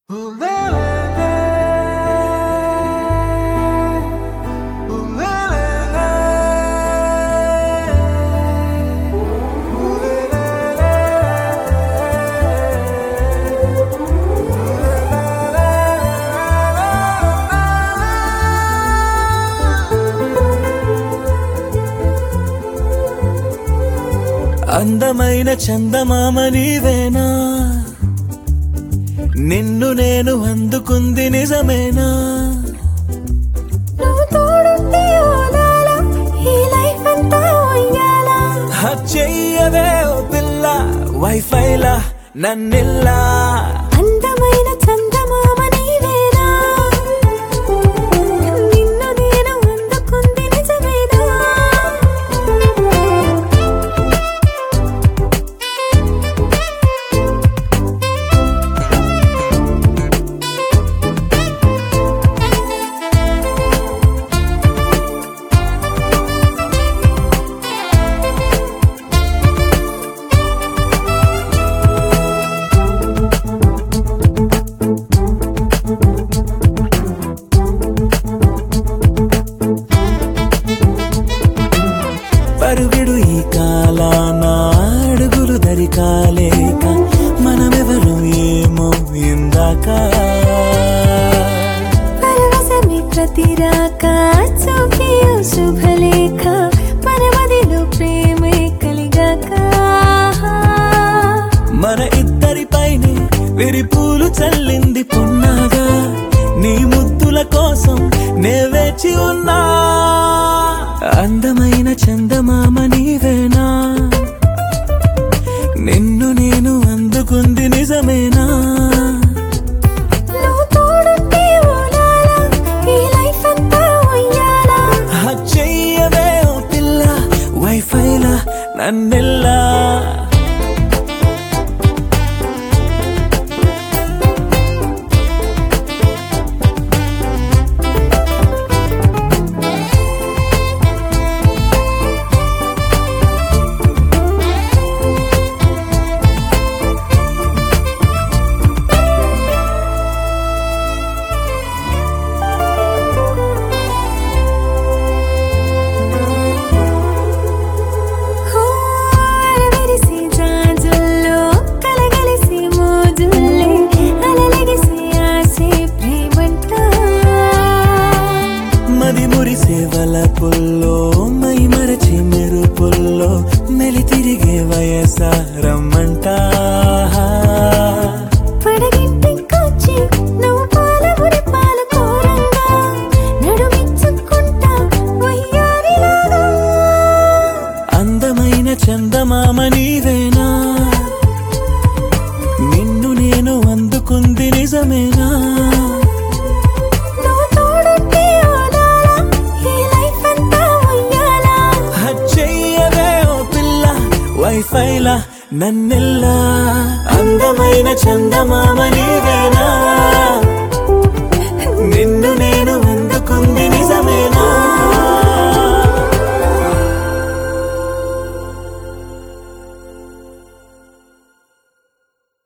అందమైన చందమామ నీవేనా నిన్ను నేను అందుకుంది నిజమేనా నువ్వు తోడుంటే ఓలాల ఈ లైఫ్ అంతా ఉయ్యాలా హక్ చెయ్యవే ఓ పిల్ల వైఫైలా నన్నిల్లా అందమైన చందమామ నీవేనా నిన్ను నేను అందుకుంది నిజమేనా పరుగిడు ఈ కాలాన అడుగులు దరి కాలేక మనమెవరు ఏమో ఇందాక పరవశమే ప్రతి రాక చూపి ఓ శుభలేఖ పరమదిలో ప్రేమే కలిగాక మన ఇద్దరి పైనే విరిపూలు చల్లింది పొన్నాగా నీ ముద్దుల కోసం నే వేచి ఉన్నా అందమైన చందమామ నీవేనా నిన్ను నేను అందుకుంది నిజమేనా నువ్వు తోడుంటే ఓలాల ఈ లైఫ్ అంతా ఉయ్యాలా హక్ చెయ్యవే ఓ పిల్ల వైఫైలా నన్నెల్లా హోరవిరిసి జాజుల్లో కలగలిసి మోజుల్లే అలలగిసి ఆసే ప్రేమంట మది మురిసే వలపుల్లో మై మరచి మెరుపుల్లో మెలి తిరిగే వయసారమ్మంట పడగింటికొచ్చి నువ్వు పాలబురి పాలు కోరంగా నడుమిచ్చుకుంటా వయ్యారిలాగా అందమైన చందమామ నీవేనా నిన్ను నేను అందుకుంది నిజమేనా నువ్వు తోడుంటే ఓలాల ఈ లైఫ్ అంతా ఉయ్యాలా హక్ చెయ్యవే ఓ పిల్ల వైఫైలా నన్నెల్లా అందమైన చందమామ నీవేనా